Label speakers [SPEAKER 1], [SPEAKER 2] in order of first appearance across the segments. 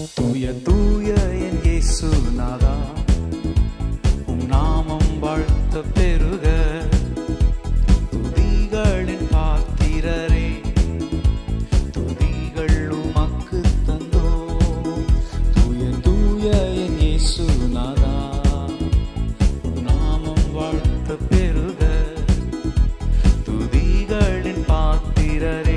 [SPEAKER 1] தூய தூய என் இயேசு நாதா உம் நாமம் வாழ்த்த பெருக துதிகளின் பாத்திரரே துதிகள் உமக்கு தந்தோ தூய தூய என் இயேசு நாதா உம் நாமம் வாழ்த்த பெருக துதிகளின் பாத்திரரே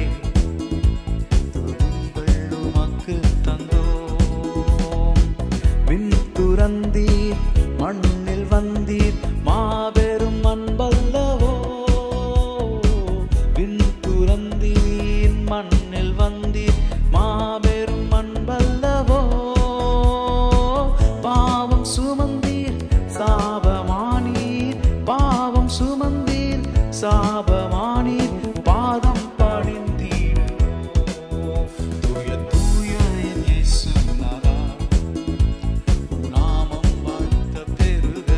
[SPEAKER 1] துதிகள் உமக்கு தந்தோம் விண் துறந்தீர் மண்ணில் வந்தீர் மாபெரும் அன்பல்லவோ விண் துறந்தீர் மண்ணில் வந்தீர் மாபெரும் அன்பல்லவோ பாவம் சுமந்தீர் சாபமானீர் பாவம் சுமந்தீர் சாபமானீர் பாதம் பணிந்தீடுவோம் தூய தூய என் இயேசு நாதா உம் நாமம் வாழ்த்த பெருக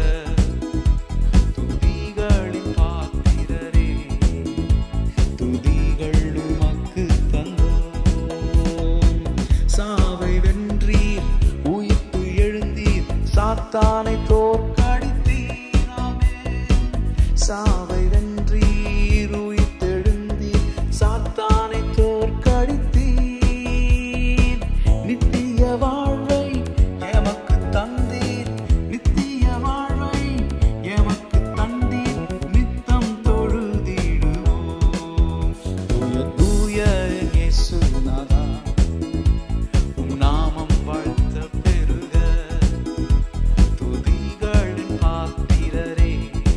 [SPEAKER 1] துதிகளின் பாத்திரரே துதிகள் உமக்கு தந்தோம் சாவை வென்றீர் உயிர்ப்பு எழுந்தீர் சாத்தானை தோற்கடித்தீர் ஆமென். சாவை வென்றீர் உயிர்த்தெழுந்தீர் சாத்தானை தோற்கடித்தீர் நித்திய வாழ்வை எமக்கு தந்தீர் நித்திய வாழ்வை எமக்கு தந்தீர் நித்தம் தொழுதிடுவோம் தூய தூய இயேசு நாதா உம் நாமம் வாழ்த்த பெருக துதிகளின் பாத்திரரே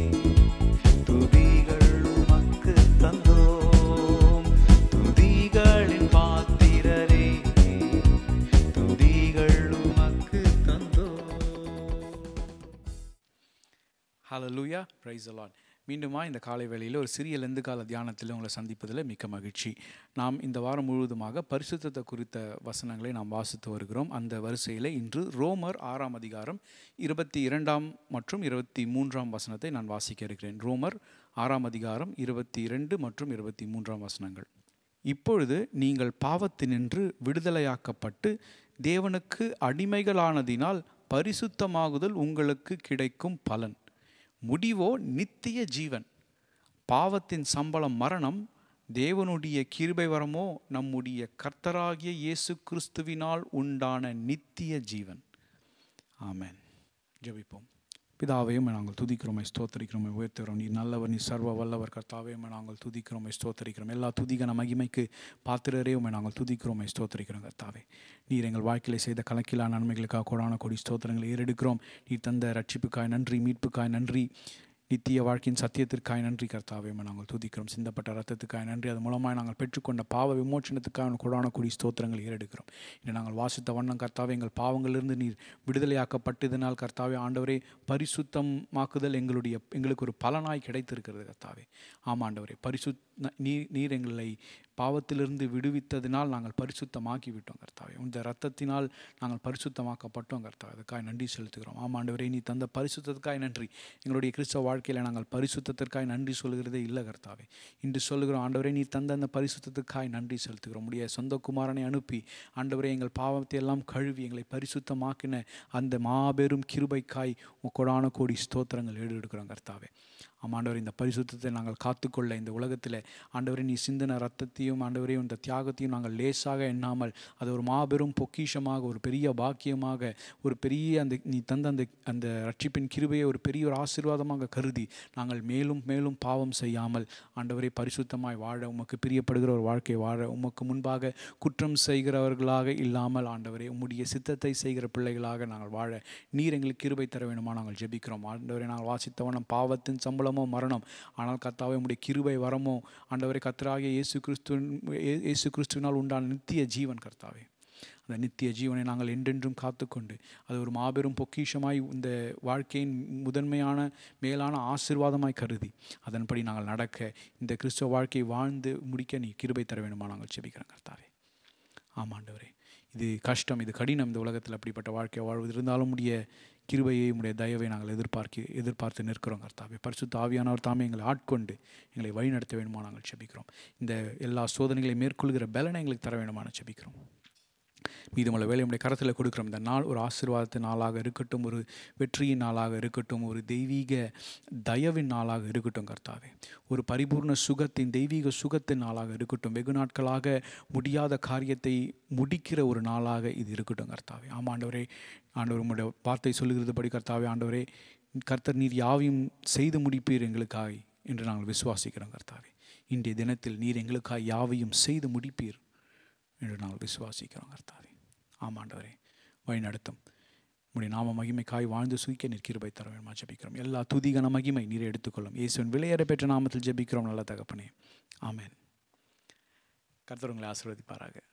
[SPEAKER 1] துதிகள் உமக்கு தந்தோம் துதிகளின் பாத்திரரே துதிகள் உமக்கு தந்தோம் ஹalleluya praise the lord மீண்டுமா இந்த காலை வேளையில் ஒரு சிறிய லெந்து கால தியானத்தில் உங்களை சந்திப்பதில் மிக்க மகிழ்ச்சி நாம் இந்த வாரம் முழுவதுமாக பரிசுத்தத்தை குறித்த வசனங்களை நாம் வாசித்து வருகிறோம் அந்த வரிசையில் இன்று ரோமர் ஆறாம் அதிகாரம் இருபத்தி இரண்டாம் மற்றும் இருபத்தி மூன்றாம் வசனத்தை நான் வாசிக்க இருக்கிறேன் ரோமர் ஆறாம் அதிகாரம் இருபத்தி இரண்டு மற்றும் இருபத்தி மூன்றாம் வசனங்கள் இப்பொழுது நீங்கள் பாவத்தினின்று விடுதலையாக்கப்பட்டு தேவனுக்கு அடிமைகளானதினால் பரிசுத்தமாகுதல் உங்களுக்கு கிடைக்கும் பலன் முடிவோ நித்திய ஜீவன் பாவத்தின் சம்பளம் மரணம் தேவனுடைய கிருபை வரமோ நம்முடைய கர்த்தராகிய இயேசு கிறிஸ்துவினால் உண்டான நித்திய ஜீவன் ஆமென் ஜெபிப்போம் பிதாவையும் நாங்கள் துதிக்கிறோம் ஸ்தோத்தரிக்கிறோம் உயர்த்துகிறோம் நீ நல்லவர் நீ சர்வ வல்லவர் கர்த்தாவையும் நாங்கள் துதிக்கிறோம் ஸ்தோத்தரிக்கிறோம் எல்லா துதிகன மகிமைக்கு பாத்திரரே உண்மை நாங்கள் துதிக்கிறோம் ஸ்தோத்தரிக்கிறோம் கர்த்தாவே நீர் எங்கள் வாழ்க்கையில் செய்த கலக்கிலா நன்மைகளுக்காக கோடான கொடி ஸ்தோத்திரங்களை ஏறெடுக்கிறோம் நீ தந்த ரட்சிப்புக்காய் நன்றி மீட்புக்காய் நன்றி நித்திய வாழ்க்கையின் சத்தியத்திற்காய் நன்றி கர்த்தாவே உம்மை நாங்கள் துதிக்கிறோம் சிந்தப்பட்ட ரத்தத்துக்காய் நன்றி அது மூலமாக நாங்கள் பெற்றுக்கொண்ட பாவ விமோச்சனத்துக்காக கொடான கூடி ஸ்தோத்திரங்களை ஏறெடுக்கிறோம் இன்று நாங்கள் வாசித்த வண்ணம் கர்த்தாவே எங்கள் பாவங்களிலிருந்து நீர் விடுதலையாக்கப்பட்டதினால் கர்த்தாவே ஆண்டவரே பரிசுத்தமாக்குதல் எங்களுடைய எங்களுக்கு ஒரு பலனாய் கிடைத்திருக்கிறது கர்த்தாவே ஆமாம் ஆண்டவரே பரிசுத் நீர் நீர் எங்களை பாவத்திலிருந்து விடுவித்ததினால் நாங்கள் பரிசுத்தமாக்கி விட்டோம் கர்த்தாவே இந்த ரத்தத்தினால் நாங்கள் பரிசுத்தமாக்கப்பட்டோம் கர்த்தாவே அதுக்காக நன்றி செலுத்துகிறோம் ஆமாம் ஆண்டவரே நீ தந்த பரிசுத்தத்துக்காய் நன்றி எங்களுடைய கிறிஸ்தவ வாழ்க்கையில் நாங்கள் பரிசுத்தத்திற்காய் நன்றி சொல்கிறதே இல்லை கர்த்தாவே இன்று சொல்லுகிறோம் ஆண்டவரே நீ தந்த அந்த பரிசுத்தத்துக்காய் நன்றி செலுத்துகிறோம் உடைய சொந்த குமாரனை அனுப்பி ஆண்டவரே எங்கள் பாவத்தை எல்லாம் கழுவி எங்களை பரிசுத்தமாக்கின அந்த மாபெரும் கிருபைக்காய் கொடான கோடி ஸ்தோத்திரங்கள் எடுக்கிறோம் கர்த்தாவே ஆமாண்டவர் இந்த பரிசுத்தத்தை நாங்கள் காத்துக்கொள்ள இந்த உலகத்தில் ஆண்டவரே நீ சிந்தின ரத்தத்தையும் ஆண்டவரே இந்த தியாகத்தையும் நாங்கள் லேசாக எண்ணாமல் அது ஒரு மாபெரும் பொக்கிஷமாக ஒரு பெரிய பாக்கியமாக ஒரு பெரிய அந்த நீ தந்த அந்த அந்த ரட்சிப்பின் கிருபையை ஒரு பெரிய ஒரு ஆசீர்வாதமாக கருதி நாங்கள் மேலும் மேலும் பாவம் செய்யாமல் ஆண்டவரை பரிசுத்தமாய் வாழ உமக்கு பிரியப்படுகிற ஒரு வாழ்க்கை வாழ உமக்கு முன்பாக குற்றம் செய்கிறவர்களாக இல்லாமல் ஆண்டவரே உம்முடைய சித்தத்தை செய்கிற பிள்ளைகளாக நாங்கள் வாழ நீர் எங்களுக்கு கிருபை தர வேணுமா நாங்கள் ஜெபிக்கிறோம் ஆண்டவரை நாங்கள் வாசித்தவனம் பாவத்தின் சம்பளமோ மரணம் ஆனால் கர்த்தாவே உம்முடைய கிருபை வரமோ ஆண்டவரை கர்த்தராகிய இயேசு கிறிஸ்து இயேசு கிறிஸ்துவினால் உண்டான நித்திய ஜீவன் கர்த்தாவே அந்த நித்திய ஜீவனை நாங்கள் என்றென்றும் காத்துக்கொண்டு அது ஒரு மாபெரும் பொக்கிஷமாய் இந்த வாழ்க்கையின் முதன்மையான மேலான ஆசீர்வாதமாய் கருதி அதன்படி நாங்கள் நடக்க இந்த கிறிஸ்துவ வாழ்க்கையை வாழ்ந்து முடிக்க நீ கிருபை தர வேணுமா நாங்கள் செபிக்கிறோம் கர்த்தாவே ஆமாண்டவரே இது கஷ்டம் இது கடினம் இந்த உலகத்தில் அப்படிப்பட்ட வாழ்க்கை வாழ்வது இருந்தாலும் உடைய கிருபையை உடைய தயவை நாங்கள் எதிர்பார்க்க எதிர்பார்த்து நிற்கிறோம் கர்த்தாவே பரிசுத்த ஆவியானவர் தாமே எங்களை ஆட்கொண்டு எங்களை வழிநடத்த வேணுமா நாங்கள் செபிக்கிறோம் இந்த எல்லா சோதனைகளை மேற்கொள்கிற பலனை எங்களுக்கு தர வேணுமான செபிக்கிறோம் மீதமுள்ள வேலை நம்முடைய கரத்தில் கொடுக்குறோம் இந்த நாள் ஒரு ஆசீர்வாதத்தின் நாளாக இருக்கட்டும் ஒரு வெற்றியின் நாளாக இருக்கட்டும் ஒரு தெய்வீக தயவின் நாளாக இருக்கட்டும் கர்த்தாவே ஒரு பரிபூர்ண சுகத்தின் தெய்வீக சுகத்தின் நாளாக இருக்கட்டும் வெகு நாட்களாக முடியாத காரியத்தை முடிக்கிற ஒரு நாளாக இது இருக்கட்டும் கர்த்தாவே ஆமாம் ஆண்டவரே ஆண்டவர் உங்களுடைய வார்த்தை சொல்லுகிறது படி கர்த்தாவே ஆண்டவரே கர்த்தர் நீர் யாவையும் செய்து முடிப்பீர் எங்களுக்காய் என்று நாங்கள் விசுவாசிக்கிறோம் கர்த்தாவே இன்றைய தினத்தில் நீர் எங்களுக்காய் யாவையும் செய்து முடிப்பீர் என்று நாங்கள் விசுவாசிக்கிறோம் கர்த்தாவே ஆமாண்டவரே வழி நடத்தும் உடைய நாம மகிமைக்காய் வாழ்ந்து சுயிக்க நிற்கிருபை தர வேணுமா ஜெபிக்கிறோம் எல்லா துதிகன மகிமை நீரை எடுத்துக்கொள்ளும் இயேசுவின் விளையாட பெற்ற நாமத்தில் ஜெபிக்கிறோம் நல்ல தகப்பனே ஆமென் கர்த்தர் உங்களை ஆசீர்வதிப்பாராக